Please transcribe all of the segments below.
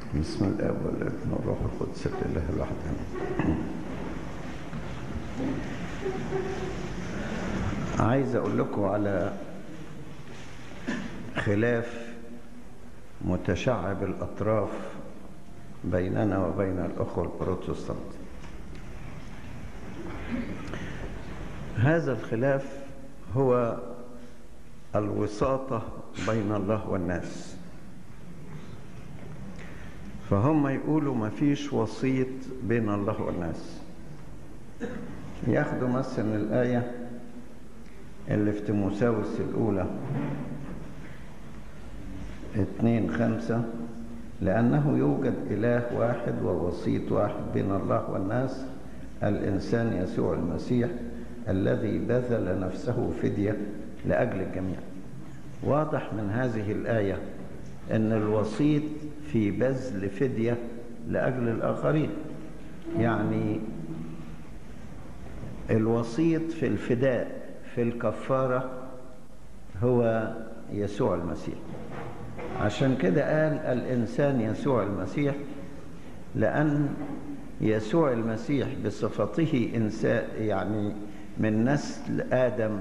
بسم الله والابن والروح القدس الاله الواحد امين عايز اقول لكم على خلاف متشعب الاطراف بيننا وبين الاخوه البروتستانت هذا الخلاف هو الوساطه بين الله والناس فهم يقولوا ما فيش وسيط بين الله والناس ياخدوا مثلا الآية اللي في تيموساوس الأولى اتنين خمسة لأنه يوجد إله واحد ووسيط واحد بين الله والناس الإنسان يسوع المسيح الذي بذل نفسه فدية لأجل الجميع واضح من هذه الآية أن الوسيط في بذل فدية لأجل الآخرين يعني الوسيط في الفداء في الكفارة هو يسوع المسيح عشان كده قال الإنسان يسوع المسيح لأن يسوع المسيح بصفته إنسان يعني من نسل آدم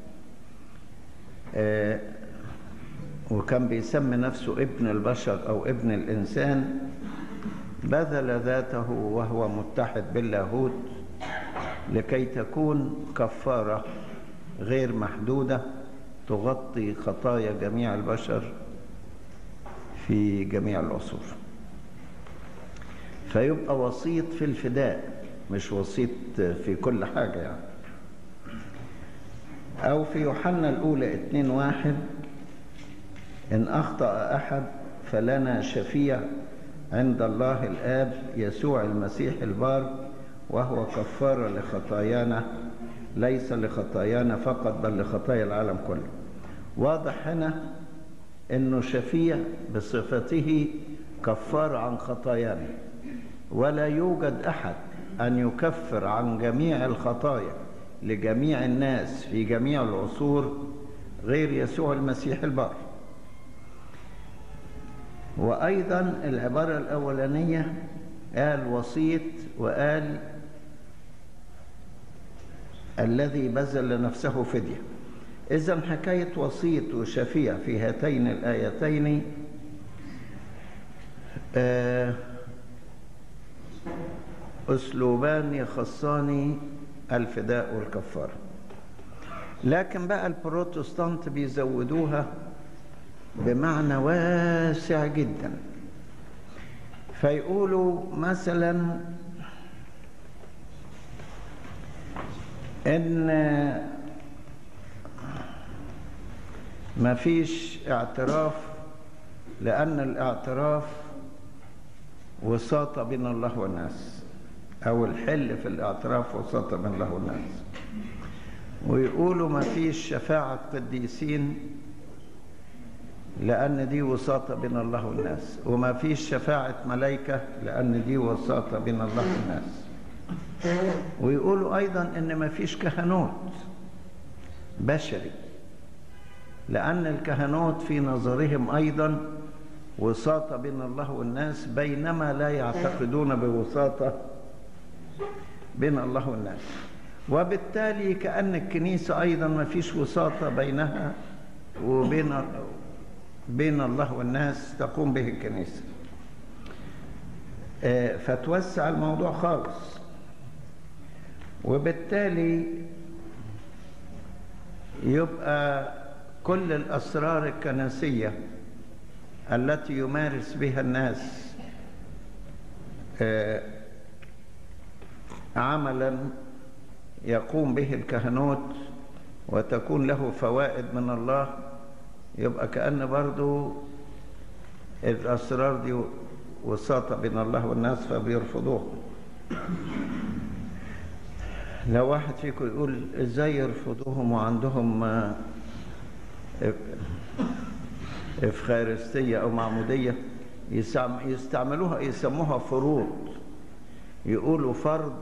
آه وكان بيسمي نفسه ابن البشر أو ابن الإنسان بذل ذاته وهو متحد باللاهوت لكي تكون كفارة غير محدودة تغطي خطايا جميع البشر في جميع العصور فيبقى وسيط في الفداء مش وسيط في كل حاجة يعني أو في يوحنا الأولى اتنين واحد إن أخطأ أحد فلنا شفيع عند الله الآب يسوع المسيح البار وهو كفارة لخطايانا ليس لخطايانا فقط بل لخطايا العالم كله واضح هنا انه شفيع بصفته كفار عن خطايانا ولا يوجد احد ان يكفر عن جميع الخطايا لجميع الناس في جميع العصور غير يسوع المسيح البار وايضا العباره الاولانيه قال وسيط وقال الذي بذل نفسه فدية إذا حكاية وسيط وشفيع في هاتين الآيتين أسلوبان يخصان الفداء والكفارة لكن بقى البروتستانت بيزودوها بمعنى واسع جدا فيقولوا مثلا ان ما فيش اعتراف لان الاعتراف وساطة بين الله والناس او الحل في الاعتراف وساطة بين الله والناس ويقولوا ما فيش شفاعة قديسين لأن دي وساطة بين الله والناس وما فيش شفاعة ملائكة لأن دي وساطة بين الله والناس ويقولوا أيضا إن ما فيش كهنوت بشري لأن الكهنوت في نظرهم أيضا وساطة بين الله والناس بينما لا يعتقدون بوساطة بين الله والناس وبالتالي كأن الكنيسة أيضا ما فيش وساطة بينها وبين بين الله والناس تقوم به الكنيسة فتوسع الموضوع خالص وبالتالي يبقى كل الأسرار الكنسية التي يمارس بها الناس عملا يقوم به الكهنوت وتكون له فوائد من الله يبقى كأن برضو الأسرار دي وساطة بين الله والناس فبيرفضوها لو واحد فيكم يقول ازاي يرفضوهم وعندهم افخارستية او معمودية يستعملوها يسموها فروض يقولوا فرض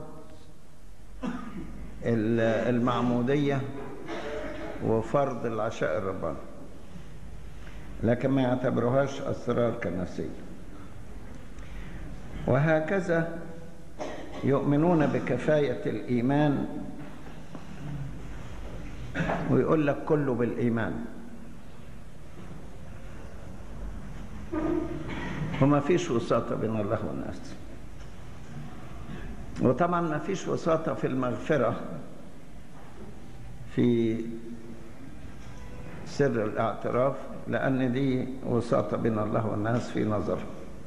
المعمودية وفرض العشاء الرباني لكن ما يعتبروهاش أسرار كنسية وهكذا يؤمنون بكفاية الإيمان ويقول لك كله بالإيمان وما فيش وساطة بين الله والناس وطبعا ما فيش وساطة في المغفرة في سر الاعتراف لأن دي وساطة بين الله والناس في نظره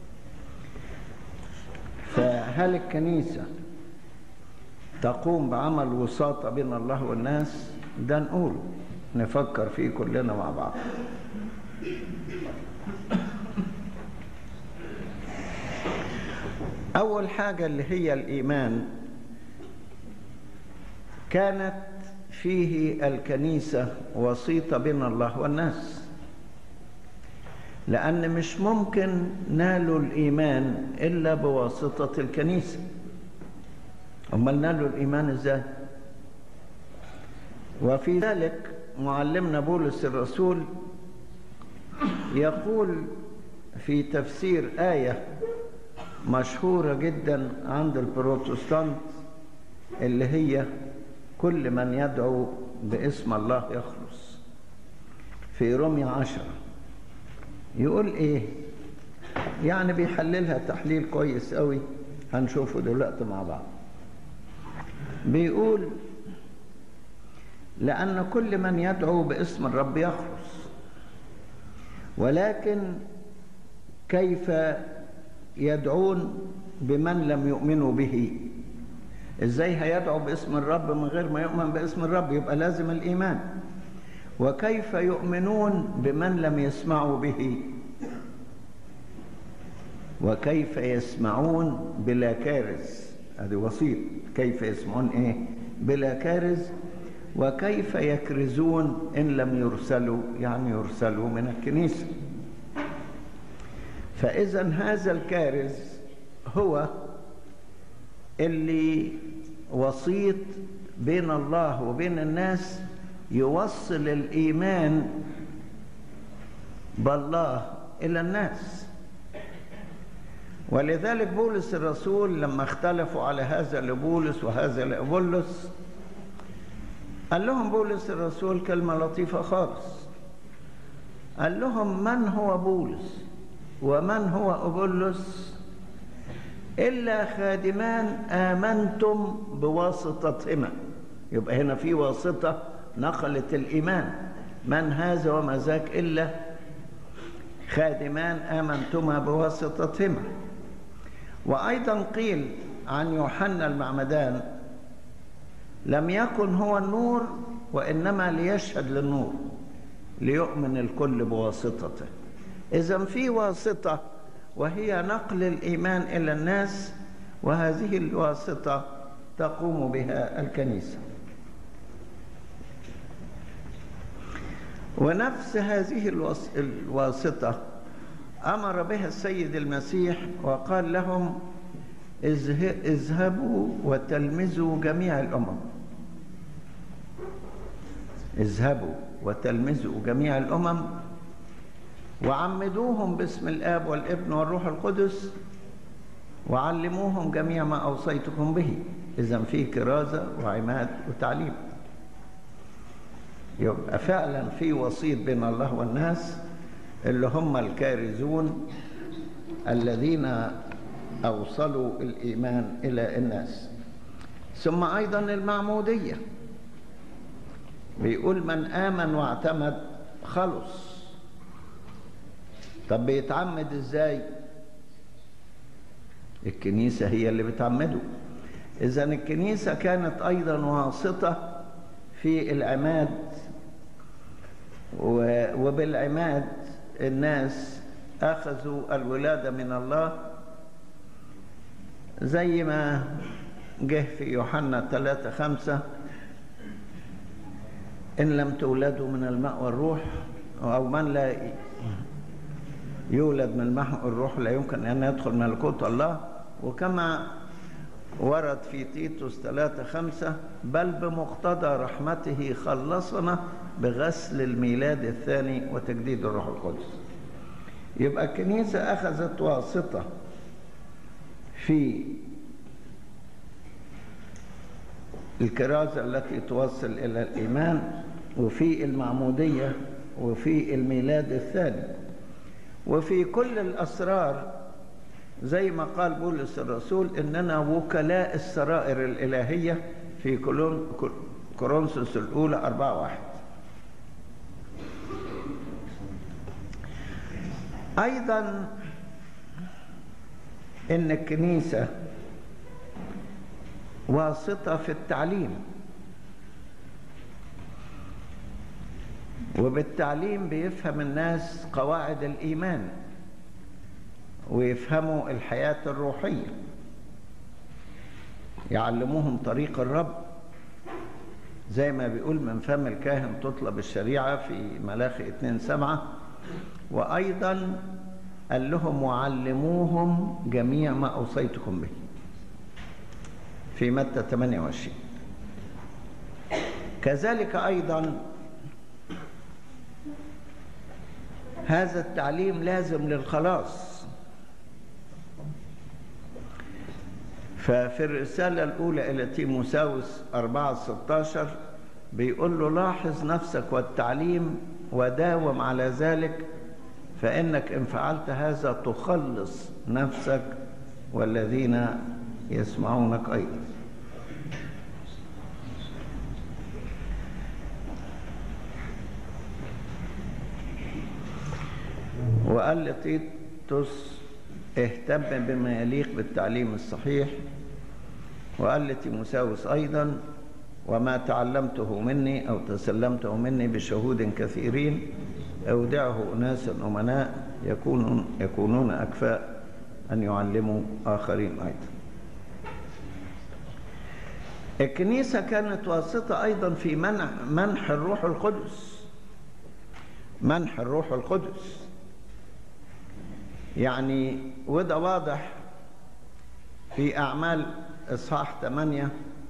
فهل الكنيسة تقوم بعمل وساطة بين الله والناس ده نقول نفكر فيه كلنا مع بعض أول حاجة اللي هي الإيمان كانت فيه الكنيسة وسيطة بين الله والناس لأن مش ممكن نالوا الإيمان إلا بواسطة الكنيسة أمال نالوا الإيمان إزاي؟ وفي ذلك معلمنا بولس الرسول يقول في تفسير آية مشهورة جدا عند البروتستانت اللي هي كل من يدعو باسم الله يخلص في رومية عشرة يقول ايه يعني بيحللها تحليل كويس قوي هنشوفه دلوقتي مع بعض بيقول لأن كل من يدعو باسم الرب يخلص ولكن كيف يدعون بمن لم يؤمنوا به ازاي هيدعو باسم الرب من غير ما يؤمن باسم الرب يبقى لازم الايمان وكيف يؤمنون بمن لم يسمعوا به وكيف يسمعون بلا كارث هذه وسيط كيف يسمعون ايه بلا كارث وكيف يكرزون ان لم يرسلوا يعني يرسلوا من الكنيسه فاذا هذا الكارث هو اللي وسيط بين الله وبين الناس يوصل الايمان بالله الى الناس ولذلك بولس الرسول لما اختلفوا على هذا لبولس وهذا لابولس قال لهم بولس الرسول كلمه لطيفه خالص قال لهم من هو بولس ومن هو ابولس الا خادمان امنتم بواسطتهما يبقى هنا في واسطه نقلت الايمان من هذا وما ذاك الا خادمان امنتما بواسطتهما وايضا قيل عن يوحنا المعمدان لم يكن هو النور وانما ليشهد للنور ليؤمن الكل بواسطته اذا في واسطه وهي نقل الايمان الى الناس وهذه الواسطه تقوم بها الكنيسه ونفس هذه الواسطه امر بها السيد المسيح وقال لهم اذهبوا وتلمذوا جميع الامم اذهبوا وتلمذوا جميع الامم وعمدوهم باسم الاب والابن والروح القدس وعلموهم جميع ما اوصيتكم به اذا في كرازه وعماد وتعليم يبقى فعلا في وسيط بين الله والناس اللي هم الكارزون الذين اوصلوا الايمان الى الناس ثم ايضا المعموديه بيقول من امن واعتمد خلص طب بيتعمد ازاي الكنيسه هي اللي بتعمده اذا الكنيسه كانت ايضا واسطه في العماد وبالعماد الناس اخذوا الولاده من الله زي ما جه في يوحنا 3 5 إن لم تولدوا من الماء والروح أو من لا يولد من الماء والروح لا يمكن أن يدخل ملكوت الله وكما ورد في تيتوس 3 5 بل بمقتضى رحمته خلصنا بغسل الميلاد الثاني وتجديد الروح القدس يبقى الكنيسة أخذت واسطة في الكرازة التي توصل إلى الإيمان وفي المعمودية وفي الميلاد الثاني وفي كل الأسرار زي ما قال بولس الرسول إننا وكلاء السرائر الإلهية في كورنثوس الأولى أربعة واحد أيضا إن الكنيسة واسطة في التعليم وبالتعليم بيفهم الناس قواعد الإيمان ويفهموا الحياة الروحية يعلموهم طريق الرب زي ما بيقول من فم الكاهن تطلب الشريعة في ملاخي 2 سبعة وأيضا قال لهم وعلموهم جميع ما أوصيتكم به في متى 28 كذلك أيضا هذا التعليم لازم للخلاص ففي الرسالة الأولى إلى تيموساوس 4 16 بيقول له لاحظ نفسك والتعليم وداوم على ذلك فإنك إن فعلت هذا تخلص نفسك والذين يسمعونك أيضا وقال لتيتوس اهتم بما يليق بالتعليم الصحيح وقال لتيموساوس أيضا وما تعلمته مني أو تسلمته مني بشهود كثيرين أودعه أناس أمناء يكونون, يكونون أكفاء أن يعلموا آخرين أيضا الكنيسة كانت واسطة أيضا في منع منح الروح القدس منح الروح القدس يعني وده واضح في أعمال إصحاح 8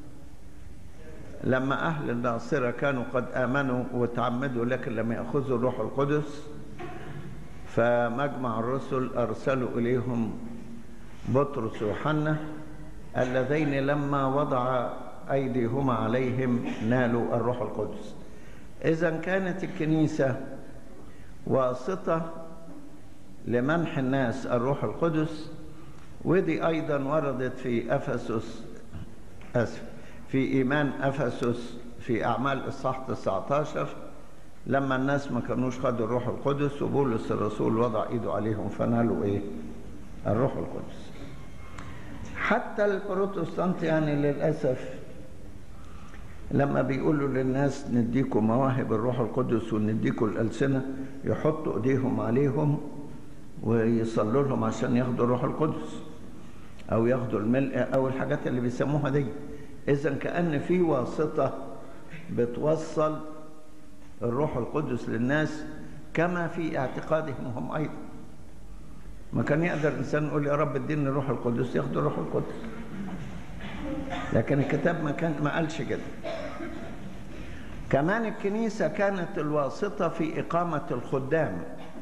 لما أهل الناصرة كانوا قد آمنوا وتعمدوا لكن لم يأخذوا الروح القدس فمجمع الرسل أرسلوا إليهم بطرس وحنا اللذين لما وضع أيديهما عليهم نالوا الروح القدس إذا كانت الكنيسة واسطة لمنح الناس الروح القدس ودي أيضا وردت في أفسس أسف في إيمان أفسس في أعمال إصحاح 19 لما الناس ما كانوش خدوا الروح القدس وبولس الرسول وضع إيده عليهم فنالوا إيه؟ الروح القدس حتى البروتستانت يعني للأسف لما بيقولوا للناس نديكم مواهب الروح القدس ونديكم الألسنة يحطوا إيديهم عليهم ويصلوا لهم عشان ياخدوا الروح القدس أو ياخدوا الملء أو الحاجات اللي بيسموها دي إذا كأن في واسطة بتوصل الروح القدس للناس كما في اعتقادهم هم أيضا ما كان يقدر الإنسان يقول يا رب اديني الروح القدس ياخد الروح القدس لكن الكتاب ما كان ما قالش كده كمان الكنيسة كانت الواسطة في إقامة الخدام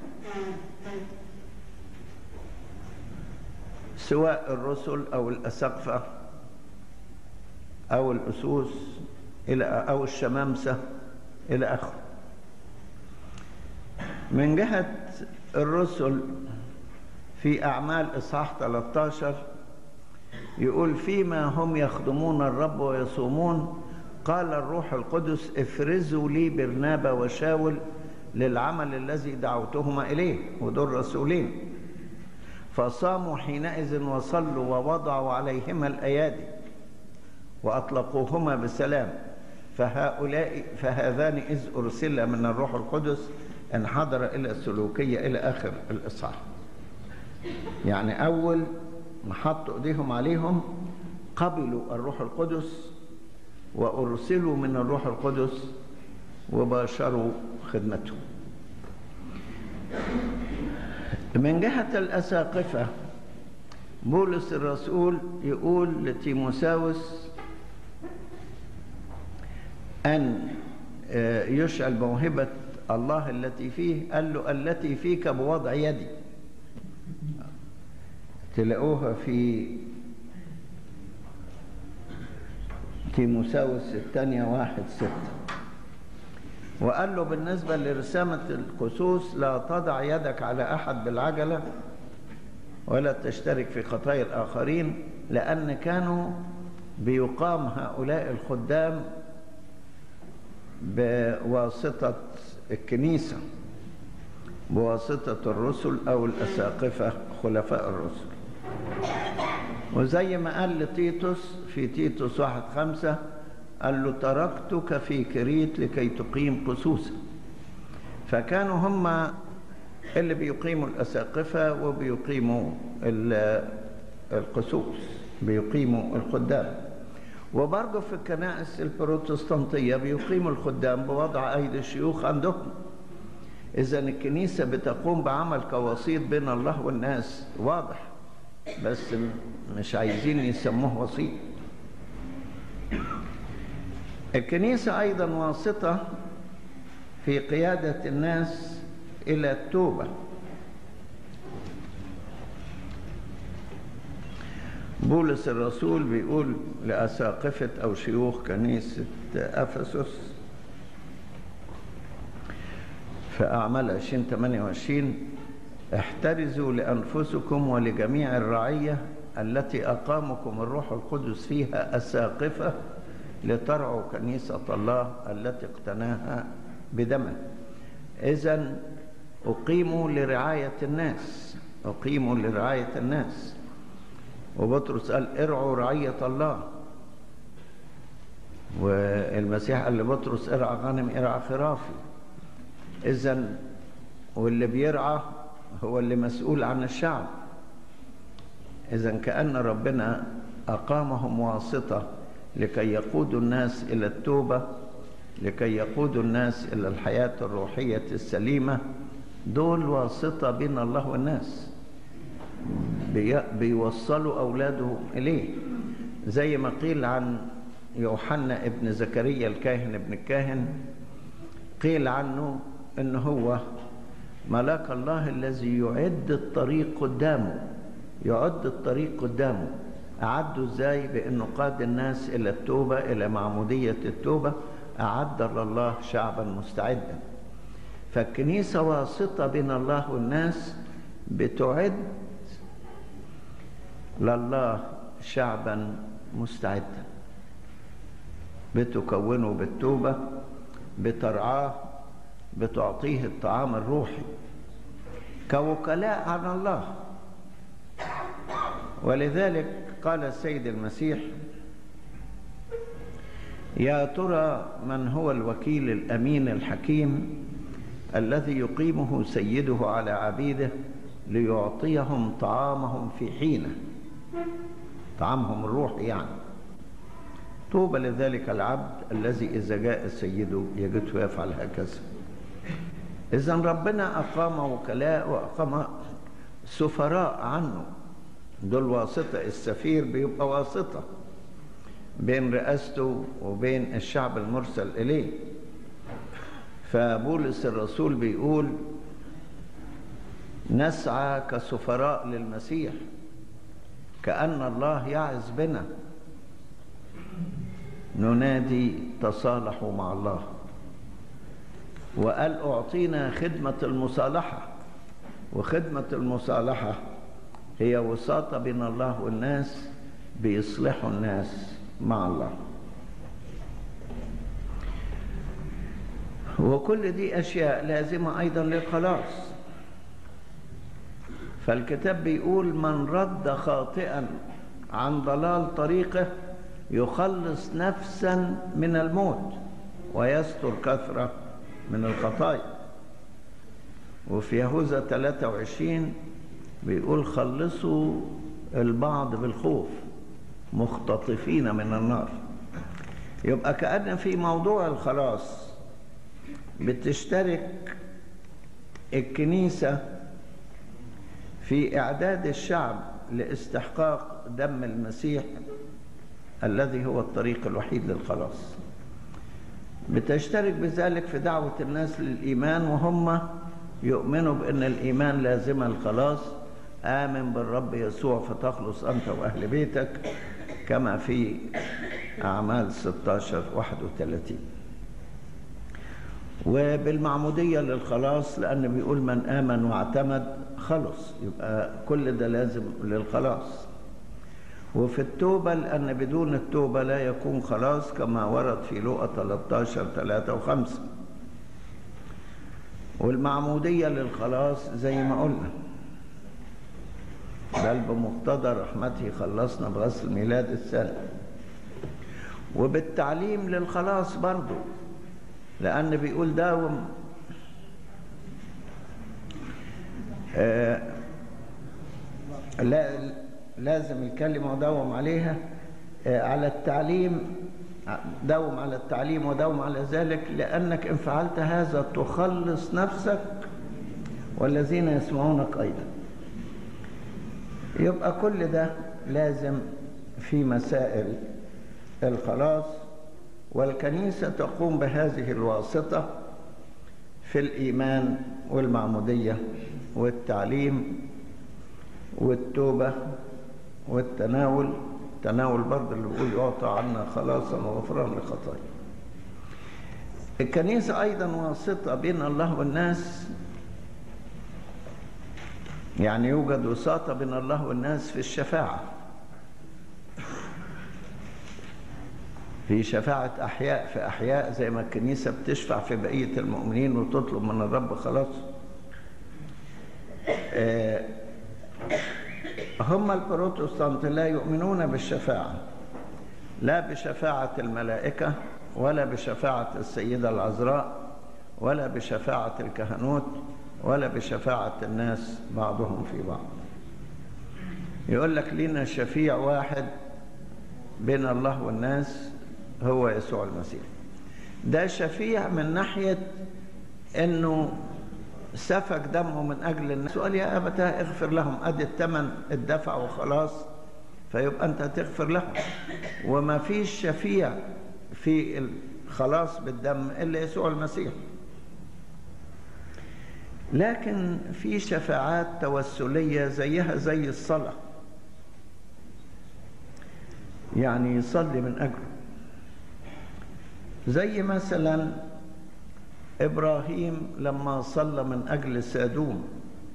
سواء الرسل أو الأسقفة أو الأسوس إلى أو الشمامسة إلى آخره من جهة الرسل في أعمال إصحاح 13 يقول فيما هم يخدمون الرب ويصومون قال الروح القدس افرزوا لي برنابا وشاول للعمل الذي دعوتهما إليه ودول رسولين فصاموا حينئذ وصلوا ووضعوا عليهما الأيادي وأطلقوهما بسلام فهؤلاء فهذان إذ أرسل من الروح القدس انحدر إلى السلوكية إلى آخر الإصحاح يعني أول ما حطوا إيديهم عليهم قبلوا الروح القدس وأرسلوا من الروح القدس وباشروا خدمته من جهة الأساقفة بولس الرسول يقول لتيموساوس أن يشعل موهبة الله التي فيه قال له التي فيك بوضع يدي تلاقوها في تيموساوس الثانية واحد ستة وقال له بالنسبة لرسامة الكسوس لا تضع يدك على أحد بالعجلة ولا تشترك في خطايا الآخرين لأن كانوا بيقام هؤلاء الخدام بواسطة الكنيسة بواسطة الرسل أو الأساقفة خلفاء الرسل وزي ما قال لتيتوس في تيتوس واحد خمسة قال له تركتك في كريت لكي تقيم قسوسا فكانوا هم اللي بيقيموا الأساقفة وبيقيموا القسوس بيقيموا الخدام وبرضه في الكنائس البروتستانتية بيقيموا الخدام بوضع أيدي الشيوخ عندهم إذا الكنيسة بتقوم بعمل كوسيط بين الله والناس واضح بس مش عايزين يسموه وسيط الكنيسة أيضا واسطة في قيادة الناس إلى التوبة بولس الرسول بيقول لأساقفة أو شيوخ كنيسة أفسس في أعمال 2028 احترزوا لأنفسكم ولجميع الرعية التي أقامكم الروح القدس فيها أساقفة لترعوا كنيسة الله التي اقتناها بدمه إذا أقيموا لرعاية الناس أقيموا لرعاية الناس وبطرس قال ارعوا رعية الله والمسيح قال لبطرس ارعى غنم ارعى خرافي إذا واللي بيرعى هو اللي مسؤول عن الشعب إذا كأن ربنا أقامهم واسطة لكي يقودوا الناس إلى التوبة لكي يقودوا الناس إلى الحياة الروحية السليمة دول واسطة بين الله والناس بي بيوصلوا أولاده إليه زي ما قيل عن يوحنا ابن زكريا الكاهن ابن الكاهن قيل عنه إن هو ملاك الله الذي يعد الطريق قدامه يعد الطريق قدامه أعدوا إزاي بأنه قاد الناس إلى التوبة إلى معمودية التوبة أعد الله شعبا مستعدا فالكنيسة واسطة بين الله والناس بتعد لله شعبا مستعدا بتكونه بالتوبة بترعاه بتعطيه الطعام الروحي كوكلاء عن الله ولذلك قال السيد المسيح يا ترى من هو الوكيل الامين الحكيم الذي يقيمه سيده على عبيده ليعطيهم طعامهم في حينه طعامهم الروحي يعني طوبى لذلك العبد الذي اذا جاء سيده يجده يفعل هكذا اذا ربنا اقام وكلاء واقام سفراء عنه دول واسطة السفير بيبقى واسطة بين رئاسته وبين الشعب المرسل إليه فبولس الرسول بيقول نسعى كسفراء للمسيح كأن الله يعز بنا ننادي تصالحوا مع الله وقال أعطينا خدمة المصالحة وخدمة المصالحة هي وساطة بين الله والناس بيصلحوا الناس مع الله وكل دي أشياء لازمة أيضا للخلاص فالكتاب بيقول من رد خاطئا عن ضلال طريقه يخلص نفسا من الموت ويستر كثرة من الخطايا وفي يهوذا 23 بيقول خلصوا البعض بالخوف مختطفين من النار يبقى كأن في موضوع الخلاص بتشترك الكنيسة في إعداد الشعب لاستحقاق دم المسيح الذي هو الطريق الوحيد للخلاص بتشترك بذلك في دعوة الناس للإيمان وهم يؤمنوا بأن الإيمان لازم الخلاص آمن بالرب يسوع فتخلص أنت وأهل بيتك كما في أعمال 16 31 وبالمعمودية للخلاص لأن بيقول من آمن واعتمد خلص يبقى كل ده لازم للخلاص وفي التوبة لأن بدون التوبة لا يكون خلاص كما ورد في لوقا 13 3 و5 والمعمودية للخلاص زي ما قلنا بل بمقتضى رحمته خلصنا بغسل ميلاد السنة وبالتعليم للخلاص برضه لأن بيقول داوم آه لا لازم الكلمة وداوم عليها آه على التعليم داوم على التعليم وداوم على ذلك لأنك إن فعلت هذا تخلص نفسك والذين يسمعونك أيضا يبقى كل ده لازم في مسائل الخلاص والكنيسة تقوم بهذه الواسطة في الإيمان والمعمودية والتعليم والتوبة والتناول التناول برضه اللي بيقول يعطى عنا خلاصا وغفران لخطايا الكنيسة أيضا واسطة بين الله والناس يعني يوجد وساطة بين الله والناس في الشفاعة في شفاعة أحياء في أحياء زي ما الكنيسة بتشفع في بقية المؤمنين وتطلب من الرب خلاص آه هم البروتستانت لا يؤمنون بالشفاعة لا بشفاعة الملائكة ولا بشفاعة السيدة العذراء ولا بشفاعة الكهنوت ولا بشفاعة الناس بعضهم في بعض يقول لك لنا شفيع واحد بين الله والناس هو يسوع المسيح ده شفيع من ناحية انه سفك دمه من اجل الناس وقال يا ابتاه اغفر لهم ادي الثمن الدفع وخلاص فيبقى انت تغفر لهم وما فيش شفيع في الخلاص بالدم الا يسوع المسيح لكن في شفاعات توسليه زيها زي الصلاه يعني يصلي من اجله زي مثلا ابراهيم لما صلى من اجل سادوم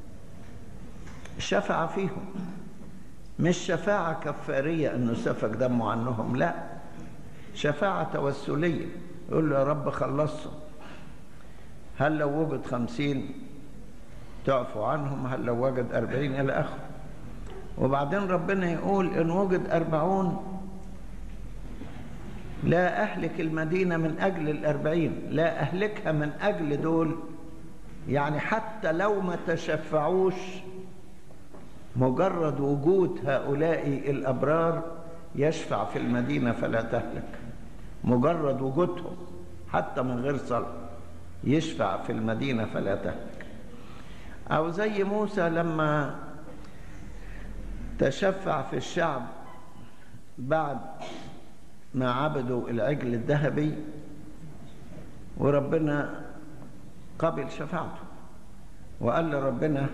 شفع فيهم مش شفاعه كفاريه انه سفك دمه عنهم لا شفاعه توسليه يقول له يا رب خلصهم هل لو وجد خمسين تعفو عنهم هل لو وجد أربعين إلى آخره وبعدين ربنا يقول إن وجد أربعون لا أهلك المدينة من أجل الأربعين لا أهلكها من أجل دول يعني حتى لو ما تشفعوش مجرد وجود هؤلاء الأبرار يشفع في المدينة فلا تهلك مجرد وجودهم حتى من غير صلاة يشفع في المدينة فلا تهلك أو زي موسى لما تشفع في الشعب بعد ما عبدوا العجل الذهبي وربنا قبل شفاعته وقال لربنا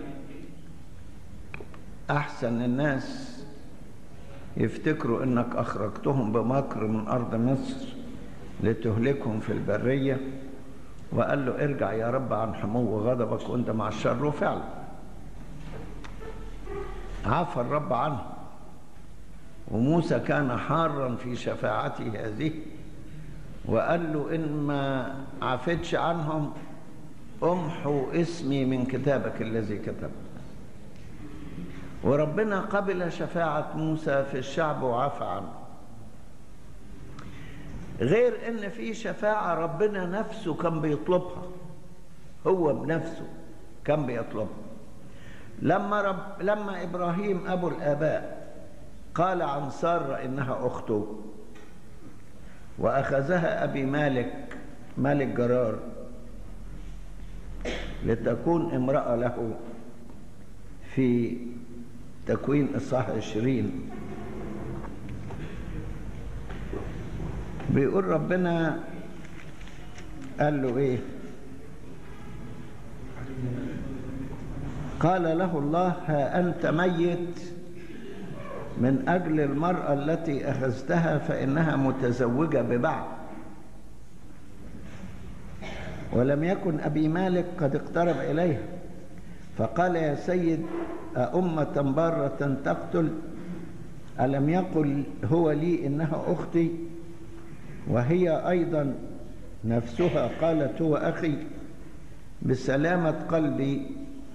أحسن الناس يفتكروا انك اخرجتهم بمكر من ارض مصر لتهلكهم في البريه وقال له ارجع يا رب عن حمو غضبك وانت مع الشر وفعلا عفى الرب عنه وموسى كان حارا في شفاعته هذه وقال له ان ما عفتش عنهم امحو اسمي من كتابك الذي كتبت وربنا قبل شفاعة موسى في الشعب وعفى عنه غير ان في شفاعة ربنا نفسه كان بيطلبها هو بنفسه كان بيطلبها لما رب لما ابراهيم ابو الاباء قال عن سارة انها اخته واخذها ابي مالك مالك جرار لتكون امرأة له في تكوين إصحاح عشرين بيقول ربنا قال له إيه قال له الله ها أنت ميت من أجل المرأة التي أخذتها فإنها متزوجة ببعض ولم يكن أبي مالك قد اقترب إليها فقال يا سيد أأمة بارة تقتل ألم يقل هو لي إنها أختي وهي أيضا نفسها قالت هو أخي بسلامة قلبي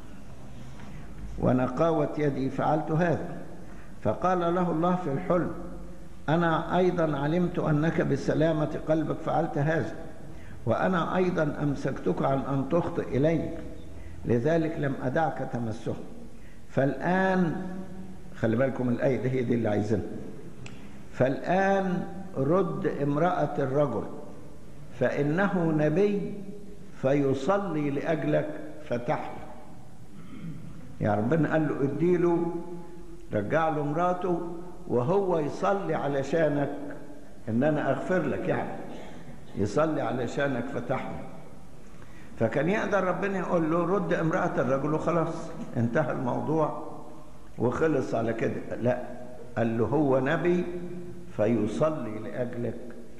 ونقاوة يدي فعلت هذا فقال له الله في الحلم أنا أيضا علمت أنك بسلامة قلبك فعلت هذا وأنا أيضا أمسكتك عن أن تخطئ إلي لذلك لم أدعك تمسه فالآن خلي بالكم الآية دي هي دي اللي عايزينها فالآن رد امرأة الرجل فإنه نبي فيصلي لأجلك فتحيا يعني ربنا قال له اديله رجع له مراته وهو يصلي علشانك ان انا اغفر لك يعني يصلي علشانك فتحيا فكان يقدر ربنا يقول له رد امرأة الرجل وخلاص انتهى الموضوع وخلص على كده لا قال له هو نبي فيصلي لأجلك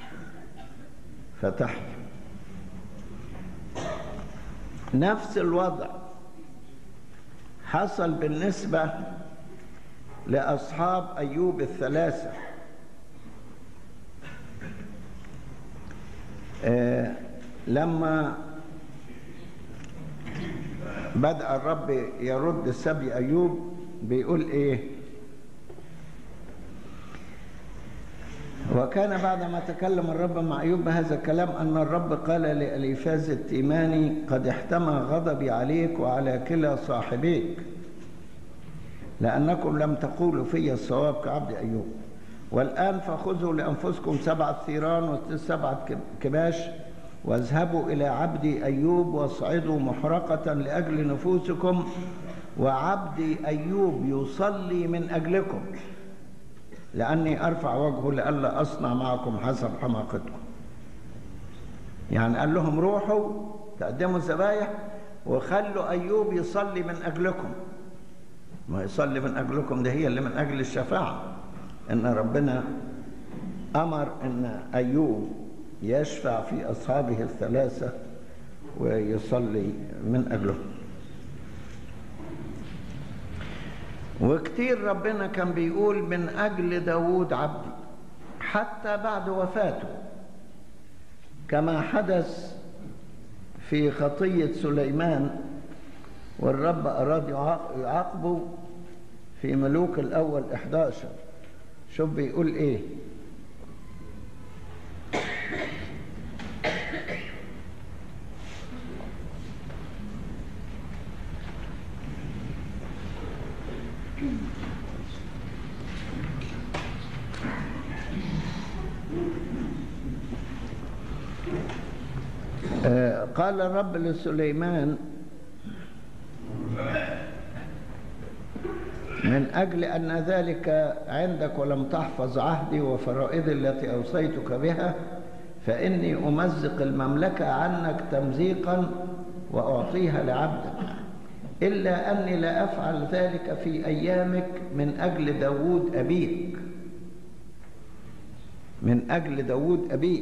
فتحيا نفس الوضع حصل بالنسبة لأصحاب أيوب الثلاثة آه لما بدأ الرب يرد سبي أيوب بيقول إيه وكان بعدما تكلم الرب مع أيوب بهذا الكلام أن الرب قال لأليفاز التيماني قد احتمى غضبي عليك وعلى كلا صاحبيك لأنكم لم تقولوا في الصواب كعبد أيوب والآن فخذوا لأنفسكم سبعة ثيران وسبعة كباش واذهبوا إلى عبدي أيوب واصعدوا محرقة لأجل نفوسكم وعبدي أيوب يصلي من أجلكم لأني أرفع وجهه لئلا أصنع معكم حسب حماقتكم يعني قال لهم روحوا تقدموا الذبايح وخلوا أيوب يصلي من أجلكم ما يصلي من أجلكم ده هي اللي من أجل الشفاعة إن ربنا أمر إن أيوب يشفع في أصحابه الثلاثة ويصلي من أجلهم وكتير ربنا كان بيقول من أجل داود عبدي حتى بعد وفاته كما حدث في خطية سليمان والرب أراد يعاقبه في ملوك الأول 11 شوف بيقول إيه قال الرب لسليمان من أجل أن ذلك عندك ولم تحفظ عهدي وفرائضي التي أوصيتك بها فإني أمزق المملكة عنك تمزيقا وأعطيها لعبدك إلا أني لا أفعل ذلك في أيامك من أجل داود أبيك من أجل داود أبيك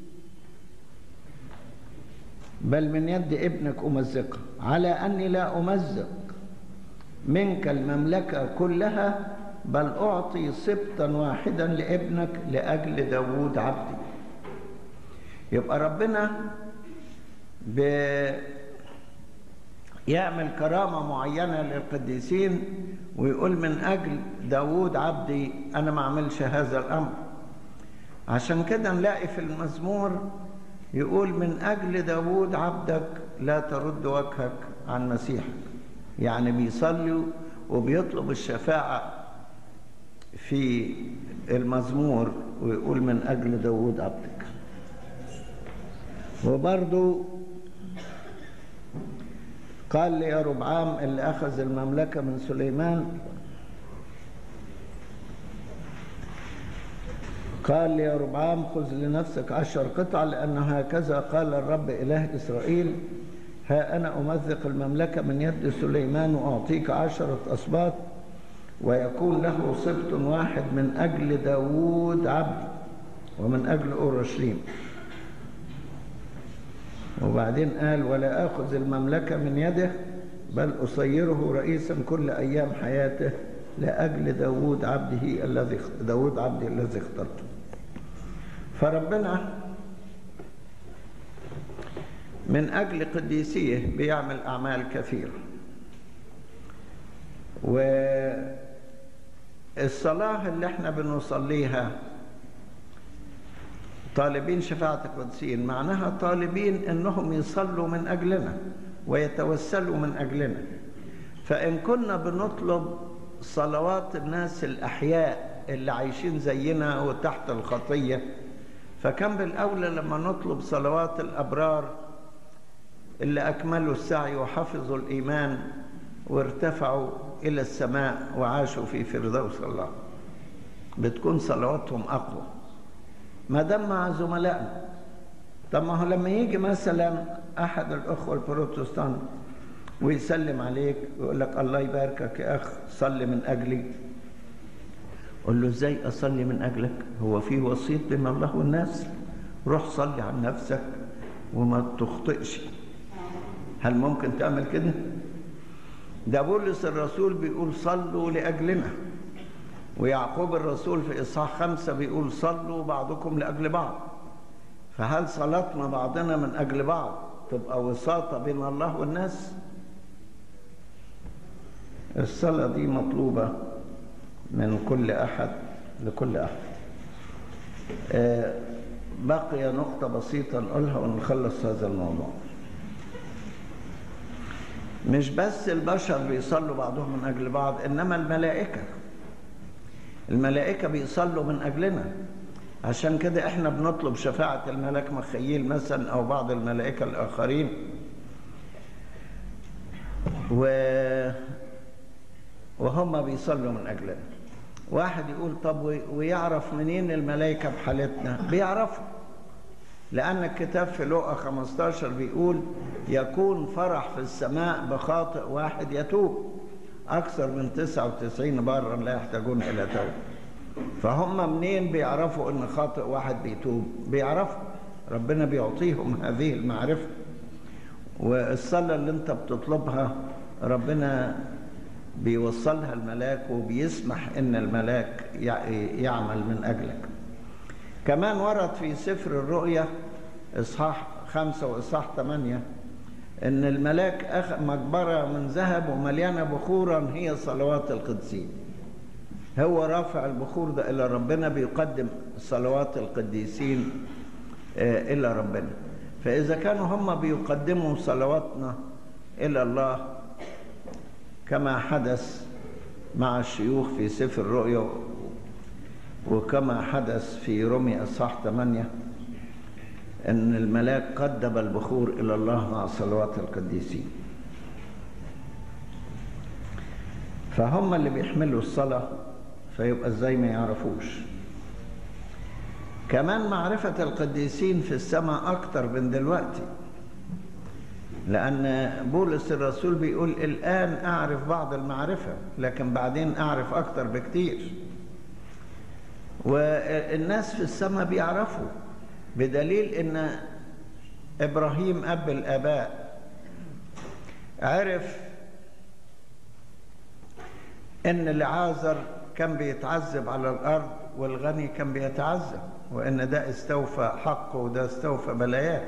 بل من يد ابنك أمزقها على أني لا أمزق منك المملكة كلها بل أعطي سبطا واحدا لابنك لأجل داود عبدي يبقى ربنا ب... يعمل كرامة معينة للقديسين ويقول من أجل داود عبدي أنا ما أعملش هذا الأمر عشان كده نلاقي في المزمور يقول من أجل داود عبدك لا ترد وجهك عن مسيحك يعني بيصلي وبيطلب الشفاعة في المزمور ويقول من أجل داود عبدك وبرضو قال لي يا ربعام اللي أخذ المملكة من سليمان قال لي يا ربعام خذ لنفسك عشر قطع لأن هكذا قال الرب إله إسرائيل ها أنا أمزق المملكة من يد سليمان وأعطيك عشرة أسباط ويكون له سبط واحد من أجل داوود عبدي ومن أجل أورشليم وبعدين قال ولا آخذ المملكة من يده بل أصيره رئيسا كل أيام حياته لأجل داود عبده الذي داود عبده الذي اخترته فربنا من أجل قديسيه بيعمل أعمال كثيرة والصلاة اللي احنا بنصليها طالبين شفاعة القدسين معناها طالبين انهم يصلوا من اجلنا ويتوسلوا من اجلنا فان كنا بنطلب صلوات الناس الاحياء اللي عايشين زينا وتحت الخطيه فكان بالاولى لما نطلب صلوات الابرار اللي اكملوا السعي وحفظوا الايمان وارتفعوا الى السماء وعاشوا في فردوس الله بتكون صلواتهم اقوى ما دام مع زملائنا طب ما هو لما يجي مثلا احد الاخوه البروتستانت ويسلم عليك ويقول لك الله يباركك يا اخ صلي من اجلي قول له ازاي اصلي من اجلك هو في وسيط بين الله والناس روح صلي عن نفسك وما تخطئش هل ممكن تعمل كده ده بولس الرسول بيقول صلوا لاجلنا ويعقوب الرسول في إصحاح خمسة بيقول صلوا بعضكم لأجل بعض فهل صلاتنا بعضنا من أجل بعض تبقى وساطة بين الله والناس الصلاة دي مطلوبة من كل أحد لكل أحد آه بقي نقطة بسيطة نقولها ونخلص هذا الموضوع مش بس البشر بيصلوا بعضهم من أجل بعض إنما الملائكة الملائكة بيصلوا من أجلنا عشان كده احنا بنطلب شفاعة الملك مخيل مثلا أو بعض الملائكة الآخرين و... وهم بيصلوا من أجلنا واحد يقول طب ويعرف منين الملائكة بحالتنا بيعرفوا لأن الكتاب في لقا 15 بيقول يكون فرح في السماء بخاطئ واحد يتوب أكثر من 99 برا لا يحتاجون إلى توبة فهم منين بيعرفوا إن خاطئ واحد بيتوب بيعرفوا ربنا بيعطيهم هذه المعرفة والصلاة اللي أنت بتطلبها ربنا بيوصلها الملاك وبيسمح إن الملاك يعمل من أجلك كمان ورد في سفر الرؤيا إصحاح خمسة وإصحاح ثمانية ان الملاك اخذ مقبره من ذهب ومليانه بخورا هي صلوات القديسين هو رافع البخور ده الى ربنا بيقدم صلوات القديسين الى ربنا فاذا كانوا هم بيقدموا صلواتنا الى الله كما حدث مع الشيوخ في سفر الرؤيا وكما حدث في رمي اصحاح 8 ان الملاك قدم البخور الى الله مع صلوات القديسين فهم اللي بيحملوا الصلاه فيبقى ازاي ما يعرفوش كمان معرفة القديسين في السماء أكتر من دلوقتي لأن بولس الرسول بيقول الآن أعرف بعض المعرفة لكن بعدين أعرف أكتر بكتير والناس في السماء بيعرفوا بدليل ان ابراهيم اب الاباء عرف ان العازر كان بيتعذب على الارض والغني كان بيتعذب وان ده استوفى حقه وده استوفى بلاياه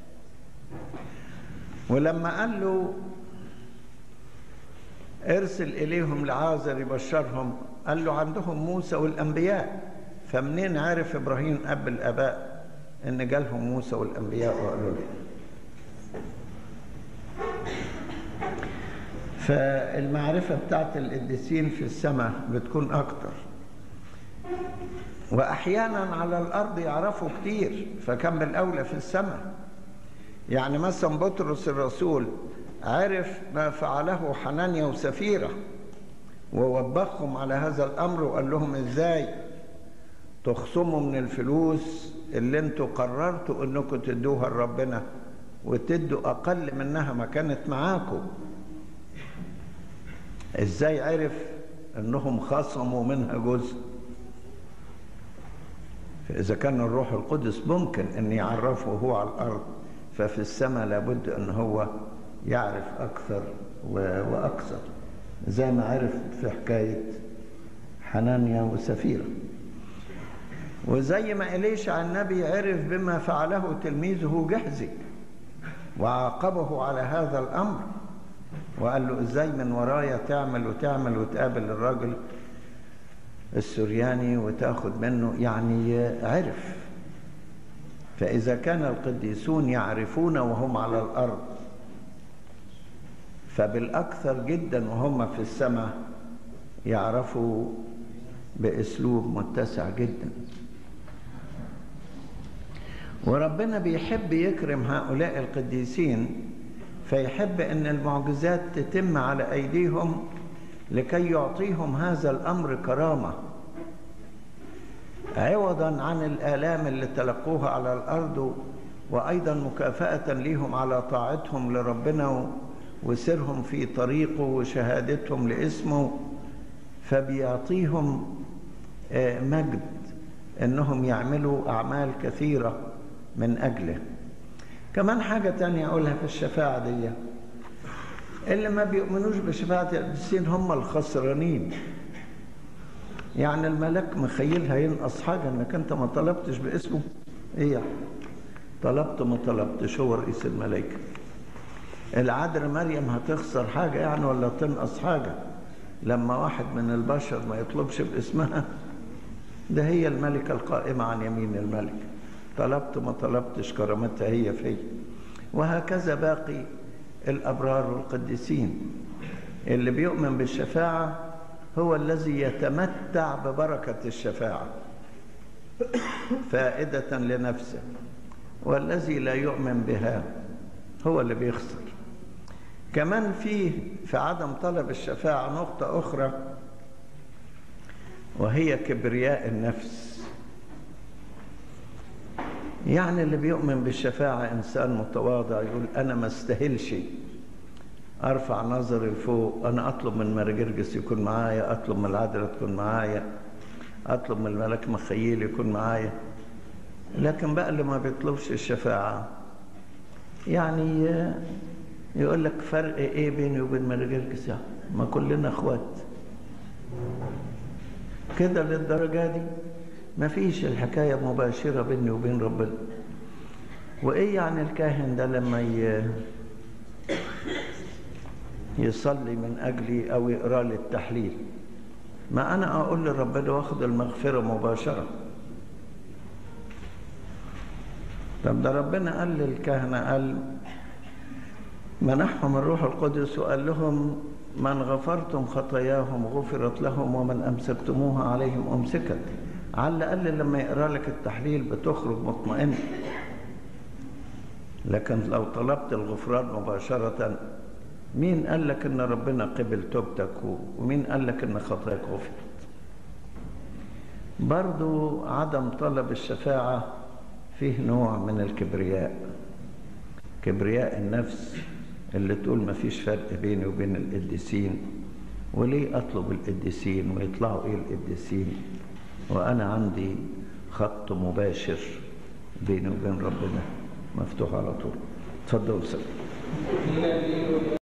ولما قال له ارسل اليهم لعازر يبشرهم قال له عندهم موسى والانبياء فمنين عرف ابراهيم اب الاباء ان جالهم موسى والانبياء وقالوا له فالمعرفة بتاعت القديسين في السماء بتكون أكتر وأحيانا على الأرض يعرفوا كتير فكان بالأولى في السماء يعني مثلا بطرس الرسول عرف ما فعله حنانيا وسفيرة ووبخهم على هذا الأمر وقال لهم إزاي تخصموا من الفلوس اللي انتوا قررتوا انكم تدوها لربنا وتدوا اقل منها ما كانت معاكم ازاي عرف انهم خصموا منها جزء فاذا كان الروح القدس ممكن ان يعرفه هو على الارض ففي السماء لابد ان هو يعرف اكثر واكثر زي ما عرف في حكايه حنانيا وسفيره وزي ما إليشع النبي عرف بما فعله تلميذه جهزي وعاقبه على هذا الأمر وقال له ازاي من ورايا تعمل وتعمل وتقابل الراجل السورياني وتاخد منه يعني عرف فإذا كان القديسون يعرفون وهم على الأرض فبالأكثر جدا وهم في السماء يعرفوا بأسلوب متسع جدا وربنا بيحب يكرم هؤلاء القديسين فيحب ان المعجزات تتم على ايديهم لكي يعطيهم هذا الامر كرامه عوضا عن الالام اللي تلقوها على الارض وايضا مكافاه ليهم على طاعتهم لربنا وسيرهم في طريقه وشهادتهم لاسمه فبيعطيهم مجد انهم يعملوا اعمال كثيره من أجله كمان حاجة تانية أقولها في الشفاعة دي اللي ما بيؤمنوش بشفاعة القديسين هم الخسرانين يعني الملاك مخيلها ينقص حاجة انك انت ما طلبتش باسمه ايه يعني طلبت ما طلبتش هو رئيس الملائكة العذراء مريم هتخسر حاجة يعني ولا تنقص حاجة لما واحد من البشر ما يطلبش باسمها ده هي الملكة القائمة عن يمين الملك طلبت ما طلبتش كرامتها هي في وهكذا باقي الأبرار والقديسين اللي بيؤمن بالشفاعة هو الذي يتمتع ببركة الشفاعة فائدة لنفسه والذي لا يؤمن بها هو اللي بيخسر كمان في في عدم طلب الشفاعة نقطة أخرى وهي كبرياء النفس يعني اللي بيؤمن بالشفاعة إنسان متواضع يقول أنا ما استاهلش أرفع نظري لفوق أنا أطلب من مرجرجس يكون معايا أطلب من العذراء تكون معايا أطلب من الملك مخيل يكون معايا لكن بقى اللي ما بيطلبش الشفاعة يعني يقول لك فرق إيه بيني وبين مرجرجس يعني ما كلنا إخوات كده للدرجة دي ما فيش الحكاية مباشرة بيني وبين ربنا وإيه يعني الكاهن ده لما ي... يصلي من أجلي أو يقرأ لي التحليل ما أنا أقول لربنا واخد المغفرة مباشرة طب ده ربنا قال للكهنة قال منحهم الروح القدس وقال لهم من غفرتم خطاياهم غفرت لهم ومن أمسكتموها عليهم أمسكت على الأقل لما يقرأ لك التحليل بتخرج مطمئن لكن لو طلبت الغفران مباشرة مين قال لك ان ربنا قبل توبتك ومين قال لك ان خطاياك غفرت برضو عدم طلب الشفاعة فيه نوع من الكبرياء كبرياء النفس اللي تقول ما فيش فرق بيني وبين القديسين وليه أطلب القديسين ويطلعوا إيه القديسين وأنا عندي خط مباشر بيني وبين ربنا مفتوح على طول تفضل سلام